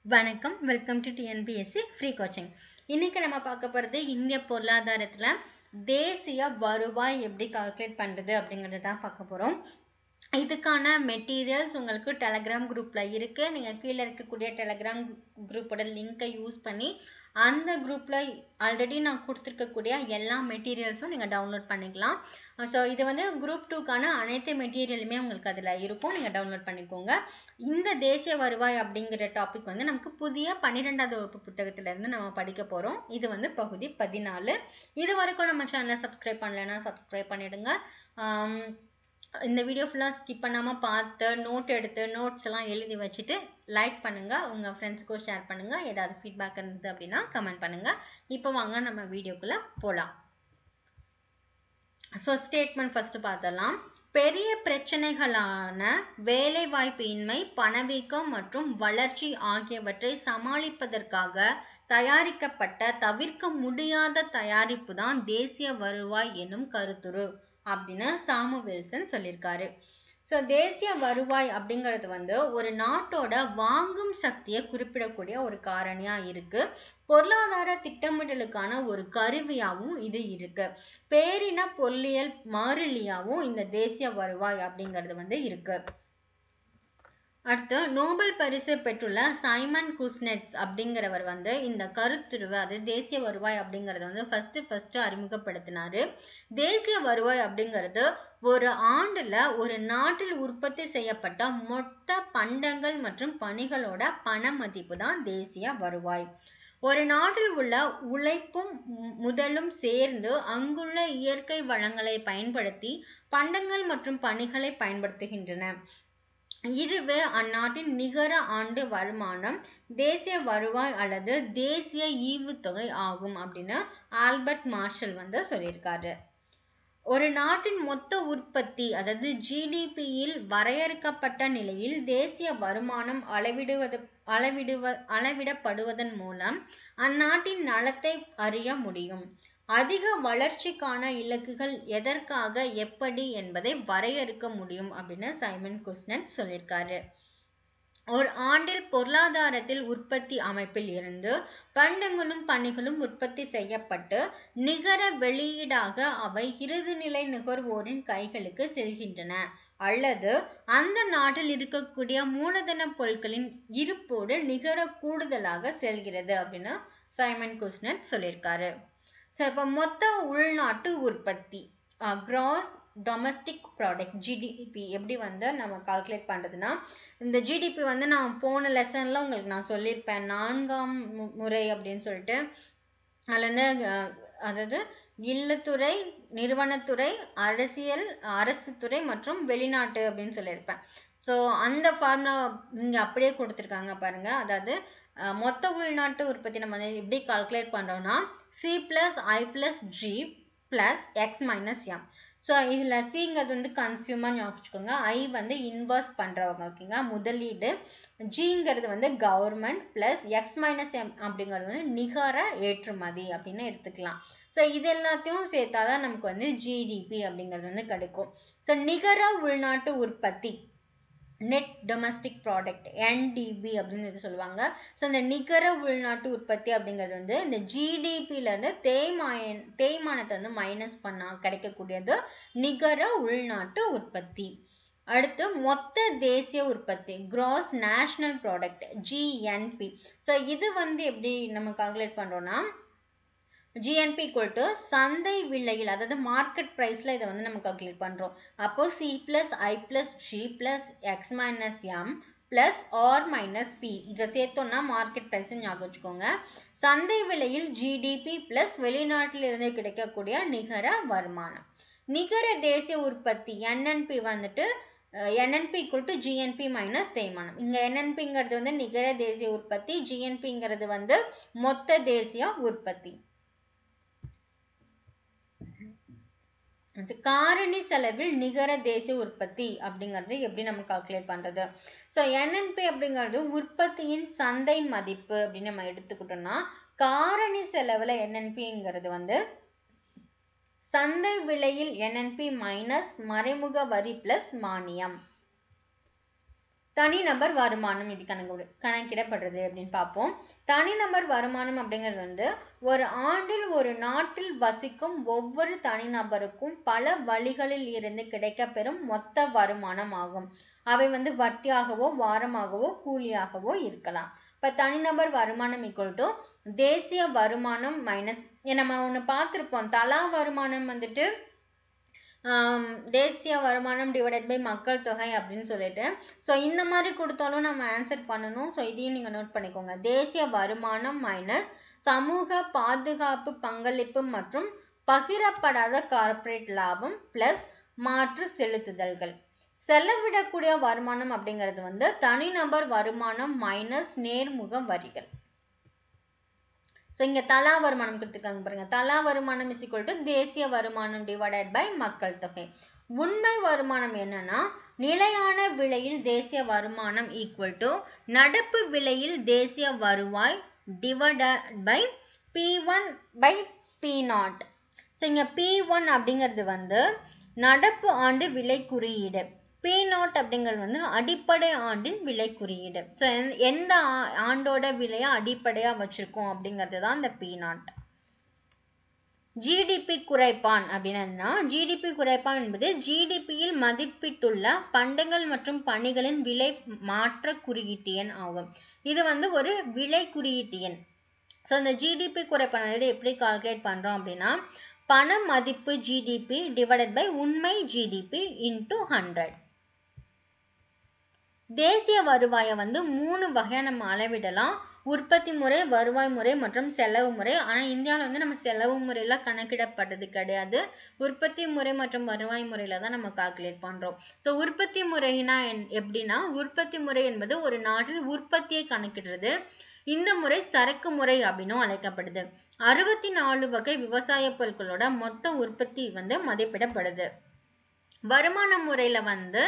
வணக்கம் welcome to TNPSC free coaching இன்னைக்கு நம்ம பார்க்க போகிறது இந்திய பொருளாதாரத்தில் தேசிய வருவாய் எப்படி கால்குலேட் பண்ணுறது அப்படிங்கிறத தான் பார்க்க போகிறோம் இதுக்கான மெட்டீரியல்ஸ் உங்களுக்கு டெலகிராம் குரூப்பில் இருக்குது நீங்கள் கீழே இருக்கக்கூடிய டெலகிராம் குரூப்போட லிங்கை யூஸ் பண்ணி அந்த குரூப்பில் ஆல்ரெடி நான் கொடுத்துருக்கக்கூடிய எல்லா மெட்டீரியல்ஸும் நீங்கள் டவுன்லோட் பண்ணிக்கலாம் ஸோ இது வந்து குரூப் டூக்கான அனைத்து மெட்டீரியலுமே உங்களுக்கு அதில் இருக்கும் நீங்கள் டவுன்லோட் பண்ணிக்கோங்க இந்த தேசிய வருவாய் அப்படிங்கிற டாபிக் வந்து நமக்கு புதிய பன்னிரெண்டாவது வகுப்பு புத்தகத்திலேருந்து நம்ம படிக்க போகிறோம் இது வந்து பகுதி பதினாலு இது வரைக்கும் நம்ம சேனலை சப்ஸ்கிரைப் பண்ணலைன்னா சப்ஸ்கிரைப் பண்ணிடுங்க இந்த வீடியோ ஃபுல்லாக ஸ்கிப் பண்ணாமல் பார்த்து நோட் எடுத்து நோட்ஸ் எல்லாம் எழுதி வச்சுட்டு லைக் பண்ணுங்கள் உங்கள் ஃப்ரெண்ட்ஸுக்கும் ஷேர் பண்ணுங்கள் ஏதாவது ஃபீட்பேக் இருந்தது அப்படின்னா கமெண்ட் பண்ணுங்கள் இப்போ வாங்க நம்ம வீடியோக்குள்ளே போகலாம் ஸோ ஸ்டேட்மெண்ட் ஃபஸ்ட்டு பார்த்தலாம் பெரிய பிரச்சனைகளான வேலைவாய்ப்பின்மை பணவீக்கம் மற்றும் வளர்ச்சி ஆகியவற்றை சமாளிப்பதற்காக தயாரிக்கப்பட்ட தவிர்க்க முடியாத தயாரிப்பு தான் தேசிய வருவாய் எனும் கருத்துரு அப்படின்னு சாமு வில்சன் சொல்லியிருக்காரு ஸோ தேசிய வருவாய் அப்படிங்கிறது வந்து ஒரு நாட்டோட வாங்கும் சக்தியை குறிப்பிடக்கூடிய ஒரு காரணியா இருக்கு பொருளாதார திட்டமிடலுக்கான ஒரு கருவியாகவும் இது இருக்கு பேரின பொருளியல் மாறிலியாகவும் இந்த தேசிய வருவாய் அப்படிங்கிறது வந்து இருக்கு அடுத்து நோபல் பரிசு பெற்றுள்ள சைமன் குஸ்னெட்ஸ் அப்படிங்கிறவர் வந்து இந்த கருத்துருவை அது தேசிய வருவாய் அப்படிங்கிறத வந்து ஃபர்ஸ்ட் ஃபர்ஸ்ட் அறிமுகப்படுத்தினாரு தேசிய வருவாய் அப்படிங்கிறது ஒரு ஆண்டுல ஒரு நாட்டில் உற்பத்தி செய்யப்பட்ட மொத்த பண்டங்கள் மற்றும் பணிகளோட பண மதிப்பு தான் தேசிய வருவாய் ஒரு நாட்டில் உள்ள உழைப்பும் முதலும் சேர்ந்து அங்குள்ள இயற்கை வளங்களை பயன்படுத்தி பண்டங்கள் மற்றும் பணிகளை பயன்படுத்துகின்றன இதுவே அந்நாட்டின் நிகர ஆண்டு வருமானம் தேசிய வருவாய் அல்லது தேசிய ஈவுத்தொகை ஆகும் அப்படின்னு ஆல்பர்ட் மார்ஷல் வந்து சொல்லியிருக்காரு ஒரு நாட்டின் மொத்த உற்பத்தி அதாவது ஜிடிபியில் வரையறுக்கப்பட்ட நிலையில் தேசிய வருமானம் அளவிடுவது அளவிடுவ அளவிடப்படுவதன் மூலம் அந்நாட்டின் நலத்தை அறிய முடியும் அதிக வளர்ச்சிக்கான இலக்குகள் எதற்காக எப்படி என்பதை வரையறுக்க முடியும் அப்படின்னு சைமன் குஸ்னன் சொல்லியிருக்காரு ஒரு ஆண்டில் பொருளாதாரத்தில் உற்பத்தி அமைப்பில் இருந்து பண்டங்களும் பணிகளும் உற்பத்தி செய்யப்பட்டு நிகர வெளியீடாக அவை இறுதிநிலை நுகர்வோரின் கைகளுக்கு செல்கின்றன அல்லது அந்த நாட்டில் இருக்கக்கூடிய மூலதன பொருட்களின் இருப்போடு நிகர கூடுதலாக செல்கிறது அப்படின்னு சைமன் குஸ்னட் சொல்லியிருக்காரு ஸோ இப்போ மொத்த உள்நாட்டு உற்பத்தி கிராஸ் டொமஸ்டிக் ப்ராடக்ட் ஜிடிபி எப்படி வந்து நம்ம கால்குலேட் பண்ணுறதுனா இந்த ஜிடிபி வந்து நான் போன லெசனில் உங்களுக்கு நான் சொல்லியிருப்பேன் நான்காம் முறை அப்படின்னு சொல்லிட்டு அதில் வந்து அதாவது இல்லத்துறை நிறுவனத்துறை அரசியல் அரசு துறை மற்றும் வெளிநாட்டு அப்படின்னு சொல்லியிருப்பேன் ஸோ அந்த ஃபார்முலா இங்கே அப்படியே கொடுத்துருக்காங்க பாருங்க அதாவது மொத்த உள்நாட்டு உற்பத்தி நம்ம வந்து எப்படி கால்குலேட் பண்ணுறோம்னா C plus I plus G plus X minus M so இதில் சிங்கிறது வந்து கன்சியூமர் ஞாபகிச்சுக்கோங்க ஐ வந்து இன்வெஸ்ட் பண்ணுறவங்க ஓகேங்களா முதலீடு ஜிங்கிறது வந்து government plus X minus M அப்படிங்கிறது வந்து நிகர ஏற்றுமதி அப்படின்னு எடுத்துக்கலாம் ஸோ இது எல்லாத்தையும் சேர்த்தாதான் நமக்கு வந்து ஜிடிபி அப்படிங்கிறது வந்து கிடைக்கும் ஸோ நிகர உள்நாட்டு உற்பத்தி நெட் டொமஸ்டிக் ப்ராடக்ட் என்டிபி அப்படின்னு இது சொல்லுவாங்க ஸோ இந்த நிகர உள்நாட்டு உற்பத்தி அப்படிங்கிறது வந்து இந்த ஜிடிபியிலேருந்து தேய்மாயன் தேய்மானத்தை வந்து மைனஸ் பண்ணால் கிடைக்கக்கூடியது நிகர உள்நாட்டு உற்பத்தி அடுத்து மொத்த தேசிய உற்பத்தி gross national product GNP so இது வந்து எப்படி நம்ம கால்குலேட் பண்ணுறோன்னா ஜிஎன்பி ஈக்குவல் டு சந்தை விலையில் அதாவது மார்க்கெட் ப்ரைஸில் இதை வந்து நம்ம கால்குலேட் பண்ணுறோம் அப்போ C plus I plus G plus X minus M plus R minus P இதை சேர்த்தோம்னா மார்க்கெட் ப்ரைஸ் ஞாபகம் வச்சுக்கோங்க சந்தை விலையில் ஜிடிபி பிளஸ் வெளிநாட்டிலிருந்து கிடைக்கக்கூடிய நிகர வருமானம் நிகர தேசிய உற்பத்தி என்என்பி வந்துட்டு NNP equal to GNP minus தேய்மானம் இங்கே என்என்பிங்கிறது வந்து நிகர தேசிய உற்பத்தி ஜிஎன்பிங்கிறது வந்து மொத்த தேசிய உற்பத்தி காரணி செலவில் நிகர தேசிய உற்பத்தி அப்படிங்கிறது எப்படி நம்ம கால்குலேட் பண்ணுறது ஸோ என்என்பி அப்படிங்கிறது உற்பத்தியின் சந்தை மதிப்பு அப்படின்னு நம்ம எடுத்துக்கிட்டோம்னா காரணி செலவில் என்என்பிங்கிறது வந்து சந்தை விலையில் என்என்பி மைனஸ் மறைமுக வரி பிளஸ் மானியம் தனிநபர் வருமானம் எப்படி கணக்கு கணக்கிடப்படுறது அப்படின்னு பார்ப்போம் தனிநபர் வருமானம் அப்படிங்கிறது வந்து ஒரு ஆண்டில் ஒரு நாட்டில் வசிக்கும் ஒவ்வொரு தனிநபருக்கும் பல வழிகளில் இருந்து கிடைக்கப்பெறும் மொத்த வருமானம் ஆகும் அவை வந்து வட்டியாகவோ வாரமாகவோ கூலியாகவோ இருக்கலாம் இப்போ தனிநபர் வருமானம் ஈக்குவல் டு தேசிய வருமானம் மைனஸ் நம்ம ஒன்று பார்த்துருப்போம் தலா வருமானம் வந்துட்டு தேசிய வருமானம் டிவைடட் பை மக்கள் தொகை அப்படின்னு சொல்லிட்டு ஸோ இந்த மாதிரி கொடுத்தாலும் நம்ம ஆன்சர் பண்ணணும் ஸோ இதையும் நீங்கள் நோட் பண்ணிக்கோங்க தேசிய வருமானம் மைனஸ் சமூக பாதுகாப்பு பங்களிப்பு மற்றும் பகிரப்படாத கார்ப்பரேட் லாபம் பிளஸ் மாற்று செலுத்துதல்கள் செலவிடக்கூடிய வருமானம் அப்படிங்கிறது வந்து தனிநபர் வருமானம் மைனஸ் நேர்முக வரிகள் ஸோ இங்கே தலா வருமானம் கொடுத்துருக்காங்க பாருங்க தலா வருமானம் இஸ் ஈக்குவல் டு தேசிய வருமானம் டிவைடட் பை மக்கள் தொகை உண்மை வருமானம் என்னன்னா நிலையான விலையில் தேசிய வருமானம் ஈக்குவல் டு நடப்பு விலையில் தேசிய வருவாய் divided by P one by P nought so இங்கே பி ஒன் அப்படிங்கிறது வந்து நடப்பு ஆண்டு விலை குறியீடு பி நாட் அப்படிங்கிறது வந்து அடிப்படை ஆண்டின் விலை குறியீடு ஸோ எந்த ஆண்டோட விலையை அடிப்படையாக வச்சிருக்கோம் அப்படிங்கிறது தான் இந்த பி நாட் ஜிடிபி குறைப்பான் அப்படின்னா ஜிடிபி குறைப்பான் என்பது ஜிடிபியில் மதிப்பிட்டுள்ள பண்டங்கள் மற்றும் பணிகளின் விலை மாற்ற குறியீட்டு எண் ஆகும் இது வந்து ஒரு விலை குறியீட்டு எண் ஸோ இந்த ஜிடிபி குறைப்பான் வந்து எப்படி கால்குலேட் பண்ணுறோம் அப்படின்னா பண மதிப்பு ஜிடிபி டிவைடட் பை உண்மை ஜிடிபி இன்டூ ஹண்ட்ரட் தேசிய வருவாயை வந்து மூணு வகையாக நம்ம அளவிடலாம் உற்பத்தி முறை வருவாய் முறை மற்றும் செலவு முறை ஆனால் இந்தியாவில் வந்து நம்ம செலவு முறையில் கணக்கிடப்பட்டது கிடையாது உற்பத்தி முறை மற்றும் வருவாய் முறையில் தான் நம்ம கால்குலேட் பண்ணுறோம் ஸோ உற்பத்தி முறைனா எப்படின்னா உற்பத்தி முறை என்பது ஒரு நாட்டில் உற்பத்தியை கணக்கிடுறது இந்த முறை சரக்கு முறை அப்படின்னும் அழைக்கப்படுது அறுபத்தி நாலு வகை விவசாய பொருட்களோட மொத்த உற்பத்தி வந்து மதிப்பிடப்படுது வருமான முறையில வந்து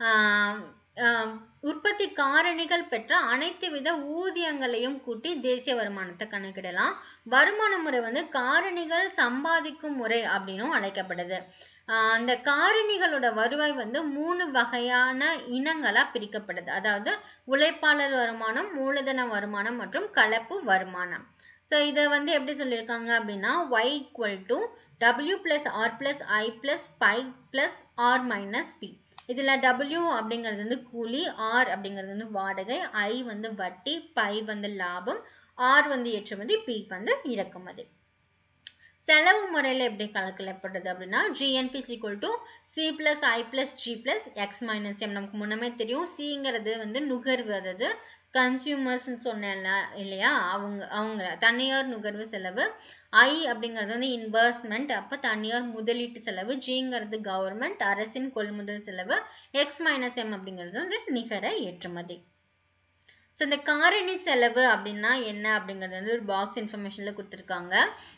உற்பத்தி காரணிகள் பெற்ற அனைத்து வித ஊதியங்களையும் கூட்டி தேசிய வருமானத்தை கணக்கிடலாம் வருமான முறை வந்து காரணிகள் சம்பாதிக்கும் முறை அப்படின்னும் அழைக்கப்படுது அந்த காரணிகளோட வருவாய் வந்து மூணு வகையான இனங்களா பிரிக்கப்படுது அதாவது உழைப்பாளர் வருமானம் மூலதன வருமானம் மற்றும் கலப்பு வருமானம் ஸோ இதை வந்து எப்படி சொல்லியிருக்காங்க அப்படின்னா Y equal to W plus R plus I plus pi plus R minus P இதில் டபிள்யூ அப்படிங்கிறது வந்து கூலி ஆர் அப்படிங்கிறது வந்து வாடகை ஐ வந்து வட்டி பை வந்து லாபம் ஆர் வந்து ஏற்றுமதி பி வந்து இறக்குமதி செலவு முறையில் எப்படி கணக்கிடப்படுது அப்படின்னா GNP equal to C plus I plus G plus X minus M நமக்கு முன்னமே தெரியும் சிங்கிறது வந்து நுகர்வு அதாவது கன்சியூமர்ஸ்னு சொன்னேன்ல இல்லையா அவங்க அவங்க தனியார் நுகர்வு செலவு ஐ அப்படிங்கிறது வந்து இன்வெஸ்ட்மெண்ட் அப்போ தனியார் முதலீட்டு செலவு ஜிங்கிறது கவர்மெண்ட் அரசின் கொள்முதல் செலவு எக்ஸ் மைனஸ் எம் அப்படிங்கிறது வந்து நிகர ஏற்றுமதி ஸோ இந்த காரணி செலவு அப்படின்னா என்ன அப்படிங்கிறது வந்து ஒரு பாக்ஸ் இன்ஃபர்மேஷனில் கொடுத்துருக்காங்க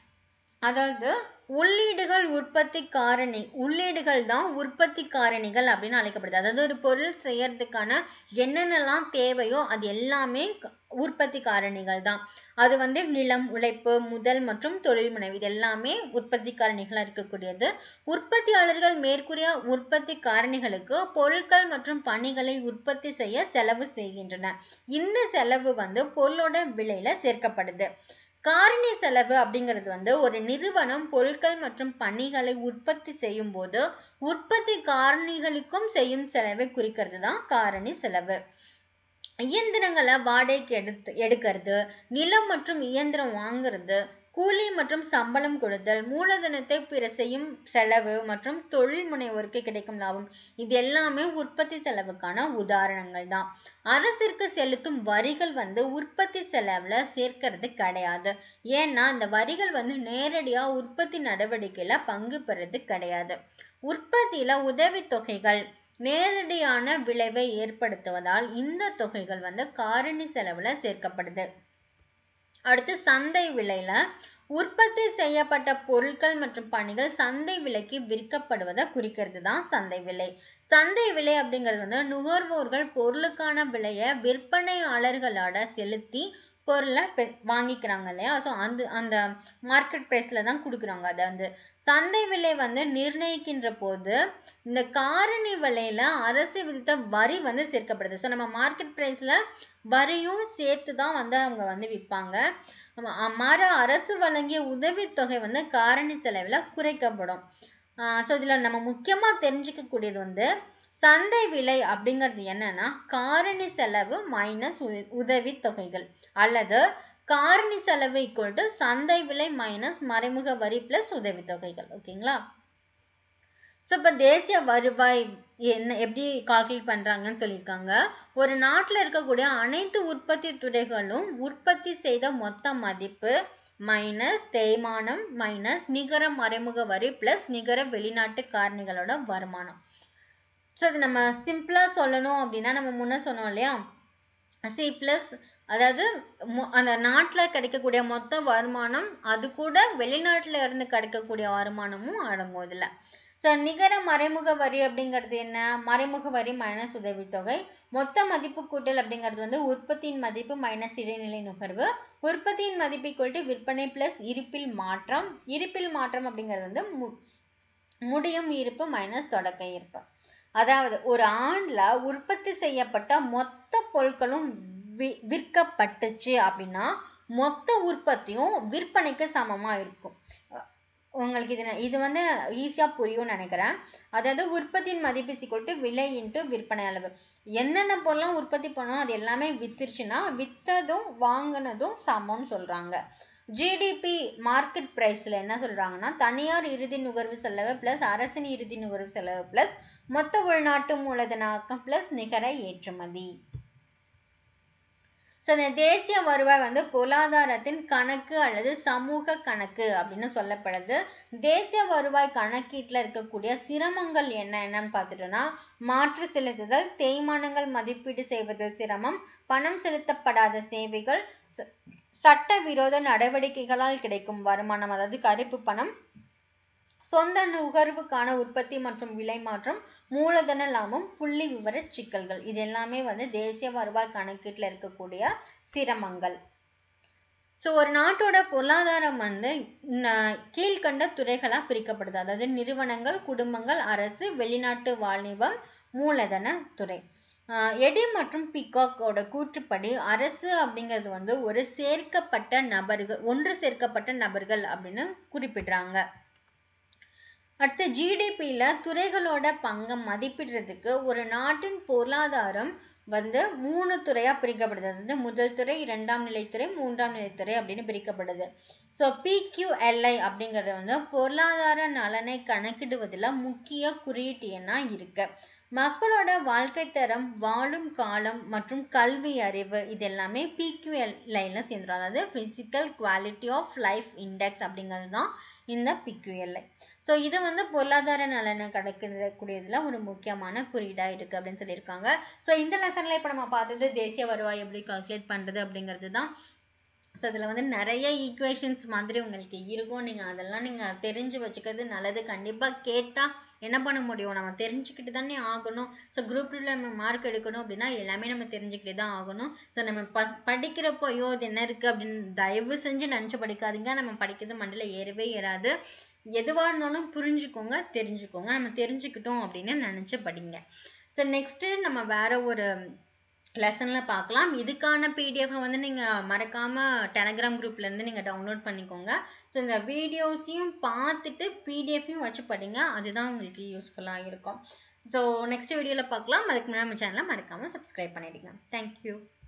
அதாவது உள்ளீடுகள் உற்பத்தி காரணி உள்ளீடுகள் தான் உற்பத்தி காரணிகள் அப்படின்னு அழைக்கப்படுது அதாவது ஒரு பொருள் செய்யறதுக்கான என்னென்னலாம் தேவையோ அது எல்லாமே உற்பத்தி காரணிகள் தான் அது வந்து நிலம் உழைப்பு முதல் மற்றும் தொழில் முனைவு இது எல்லாமே உற்பத்தி காரணிகளாக இருக்கக்கூடியது உற்பத்தியாளர்கள் மேற்கூறிய உற்பத்தி காரணிகளுக்கு பொருட்கள் மற்றும் பணிகளை உற்பத்தி செய்ய செலவு செய்கின்றன இந்த செலவு வந்து பொருளோட விலையில சேர்க்கப்படுது காரணி செலவு அப்படிங்கிறது வந்து ஒரு நிறுவனம் பொருட்கள் மற்றும் பணிகளை உற்பத்தி செய்யும் போது உற்பத்தி காரணிகளுக்கும் செய்யும் செலவை குறிக்கிறது தான் காரணி செலவு இயந்திரங்களை வாடகைக்கு எடுத்து எடுக்கிறது நிலம் மற்றும் இயந்திரம் வாங்குறது கூலி மற்றும் சம்பளம் கொடுத்தல் மூலதனத்தை பிற செய்யும் செலவு மற்றும் தொழில் முனைவோருக்கு கிடைக்கும் லாபம் இது எல்லாமே உற்பத்தி செலவுக்கான உதாரணங்கள் தான் அரசிற்கு செலுத்தும் வரிகள் வந்து உற்பத்தி செலவுல சேர்க்கறது கிடையாது ஏன்னா அந்த வரிகள் வந்து நேரடியா உற்பத்தி நடவடிக்கையில பங்கு பெறது கிடையாது உற்பத்தியில உதவி தொகைகள் நேரடியான விளைவை ஏற்படுத்துவதால் இந்த தொகைகள் வந்து காரணி செலவுல சேர்க்கப்படுது அடுத்து சந்தை விலையில உற்பத்தி செய்யப்பட்ட பொருட்கள் மற்றும் பணிகள் சந்தை விலைக்கு விற்கப்படுவதை குறிக்கிறது தான் சந்தை விலை சந்தை விலை அப்படிங்கிறது வந்து நுகர்வோர்கள் பொருளுக்கான விலையை விற்பனையாளர்களோட செலுத்தி பொருளை வாங்கிக்கிறாங்க இல்லையா ஸோ அந்த அந்த மார்க்கெட் ப்ரைஸில் தான் கொடுக்குறாங்க அதை வந்து சந்தை விலை வந்து நிர்ணயிக்கின்ற போது இந்த காரணி விலையில அரசு விதித்த வரி வந்து சேர்க்கப்படுது ஸோ நம்ம மார்க்கெட் ப்ரைஸில் வரியும் சேர்த்து தான் வந்து அவங்க வந்து விற்பாங்க மாற அரசு வழங்கிய உதவித்தொகை வந்து காரணி செலவில் குறைக்கப்படும் ஸோ இதில் நம்ம முக்கியமாக தெரிஞ்சுக்கக்கூடியது வந்து சந்தை விலை அப்படிங்கிறது என்னன்னா காரணி செலவு மைனஸ் உதவி தொகைகள் அல்லது காரணி செலவு ஈக்குவல் டு சந்தை விலை மைனஸ் மறைமுக வரி பிளஸ் உதவி தொகைகள் ஓகேங்களா ஸோ இப்போ தேசிய வருவாய் என்ன எப்படி கால்குலேட் பண்ணுறாங்கன்னு சொல்லியிருக்காங்க ஒரு நாட்டில் இருக்கக்கூடிய அனைத்து உற்பத்தி துறைகளும் உற்பத்தி செய்த மொத்த மதிப்பு மைனஸ் தேய்மானம் மைனஸ் நிகர மறைமுக வரி பிளஸ் நிகர வெளிநாட்டு காரணிகளோட வருமானம் ஸோ இது நம்ம சிம்பிளாக சொல்லணும் அப்படின்னா நம்ம முன்ன சொன்னோம் இல்லையா சி பிளஸ் அதாவது அந்த நாட்டில் கிடைக்கக்கூடிய மொத்த வருமானம் அது கூட வெளிநாட்டில் இருந்து கிடைக்கக்கூடிய வருமானமும் அடங்கும் இதில் ஸோ நிகர மறைமுக வரி அப்படிங்கிறது என்ன மறைமுக வரி மைனஸ் உதவித்தொகை மொத்த மதிப்பு கூட்டல் அப்படிங்கிறது வந்து உற்பத்தியின் மதிப்பு மைனஸ் இடைநிலை நுகர்வு உற்பத்தியின் மதிப்பு ஈக்குவல் டு விற்பனை பிளஸ் இருப்பில் மாற்றம் இருப்பில் மாற்றம் அப்படிங்கிறது வந்து முடியும் இருப்பு மைனஸ் தொடக்க இருப்பு அதாவது ஒரு ஆண்டில் உற்பத்தி செய்யப்பட்ட மொத்த பொருட்களும் வி விற்கப்பட்டுச்சு அப்படின்னா மொத்த உற்பத்தியும் விற்பனைக்கு சமமாக இருக்கும் உங்களுக்கு இது இது வந்து ஈஸியாக புரியும்னு நினைக்கிறேன் அதாவது உற்பத்தியின் மதிப்பு சிக்கொட்டு விலை இன்ட்டு விற்பனை அளவு என்னென்ன பொருளாம் உற்பத்தி பண்ணோம் அது எல்லாமே வித்துருச்சுன்னா விற்றதும் வாங்கினதும் சமம்னு சொல்கிறாங்க ஜிடிபி மார்க்கெட் ப்ரைஸில் என்ன சொல்கிறாங்கன்னா தனியார் இறுதி நுகர்வு செலவு ப்ளஸ் அரசின் இறுதி நுகர்வு செலவு ப்ளஸ் மொத்த உள்நாட்டு மூலதனாக்கம் ப்ளஸ் நிகர ஏற்றுமதி ஸோ இந்த தேசிய வருவாய் வந்து பொருளாதாரத்தின் கணக்கு அல்லது சமூக கணக்கு அப்படின்னு சொல்லப்படுது தேசிய வருவாய் கணக்கீட்டில் இருக்கக்கூடிய சிரமங்கள் என்ன என்னன்னு பார்த்துட்டோம்னா மாற்று செலுத்துதல் தேய்மானங்கள் மதிப்பீடு செய்வது சிரமம் பணம் செலுத்தப்படாத சேவைகள் சட்டவிரோத நடவடிக்கைகளால் கிடைக்கும் வருமானம் அதாவது கருப்பு பணம் சொந்த நுகர்வுக்கான உற்பத்தி மற்றும் விலை மாற்றம் மூலதன லாபம் புள்ளி விவர சிக்கல்கள் இது எல்லாமே வந்து தேசிய வருவாய் கணக்கீட்டில் இருக்கக்கூடிய சிரமங்கள் ஸோ ஒரு நாட்டோட பொருளாதாரம் வந்து கீழ்கண்ட துறைகளாக பிரிக்கப்படுது அதாவது நிறுவனங்கள் குடும்பங்கள் அரசு வெளிநாட்டு வாணிபம் மூலதன துறை எடி மற்றும் பிகாக்கோட கூற்றுப்படி அரசு அப்படிங்கிறது வந்து ஒரு சேர்க்கப்பட்ட நபர்கள் ஒன்று சேர்க்கப்பட்ட நபர்கள் அப்படின்னு குறிப்பிடுறாங்க அடுத்து ஜிடிபியில் துறைகளோட பங்கை மதிப்பிடுறதுக்கு ஒரு நாட்டின் பொருளாதாரம் வந்து மூணு துறையாக பிரிக்கப்படுது அதாவது முதல் துறை இரண்டாம் நிலைத்துறை மூன்றாம் நிலைத்துறை அப்படின்னு பிரிக்கப்படுது ஸோ பிக்யூஎல்ஐ அப்படிங்கிறது வந்து பொருளாதார நலனை கணக்கிடுவதில் முக்கிய குறியீட்டு எண்ணாக இருக்கு மக்களோட வாழ்க்கை தரம் வாழும் காலம் மற்றும் கல்வி அறிவு இது எல்லாமே பிக்யூஎல்ஐல சேர்ந்துடும் அதாவது physical quality of life index அப்படிங்கிறது தான் இந்த பிக்யூஎல்ஐ ஸோ இது வந்து பொருளாதார நலனை கிடைக்கக்கூடியதுல ஒரு முக்கியமான குறியீடாக இருக்குது அப்படின்னு சொல்லியிருக்காங்க ஸோ இந்த லெசனில் இப்போ நம்ம பார்த்தது தேசிய வருவாய் எப்படி கால்குலேட் பண்ணுறது அப்படிங்கிறது தான் ஸோ இதில் வந்து நிறைய ஈக்குவேஷன்ஸ் மாதிரி உங்களுக்கு இருக்கும் நீங்கள் அதெல்லாம் நீங்கள் தெரிஞ்சு வச்சுக்கிறது நல்லது கண்டிப்பாக கேட்டால் என்ன பண்ண முடியும் நம்ம தெரிஞ்சுக்கிட்டு தானே ஆகணும் ஸோ குரூப் டூவில் நம்ம மார்க் எடுக்கணும் அப்படின்னா எல்லாமே நம்ம தெரிஞ்சுக்கிட்டு தான் ஆகணும் ஸோ நம்ம ப படிக்கிறப்போ ஐயோ இது என்ன இருக்குது அப்படின்னு தயவு செஞ்சு நினச்சி படிக்காதீங்க நம்ம படிக்கிறது மண்டல ஏறவே ஏறாது எதுவாக இருந்தாலும் புரிஞ்சுக்கோங்க தெரிஞ்சுக்கோங்க நம்ம தெரிஞ்சுக்கிட்டோம் அப்படின்னு நினச்சி படிங்க ஸோ நெக்ஸ்ட்டு நம்ம வேற ஒரு லெசனில் பார்க்கலாம் இதுக்கான பிடிஎஃப் வந்து நீங்கள் மறக்காமல் டெலகிராம் குரூப்லேருந்து நீங்கள் டவுன்லோட் பண்ணிக்கோங்க ஸோ இந்த வீடியோஸையும் பார்த்துட்டு பிடிஎஃப்பையும் வச்சு படிங்க அதுதான் உங்களுக்கு யூஸ்ஃபுல்லாக இருக்கும் ஸோ நெக்ஸ்ட் வீடியோவில் பார்க்கலாம் அதுக்கு முன்னாடி நம்ம சேனலை மறக்காமல் சப்ஸ்கிரைப் பண்ணிடுங்க தேங்க்யூ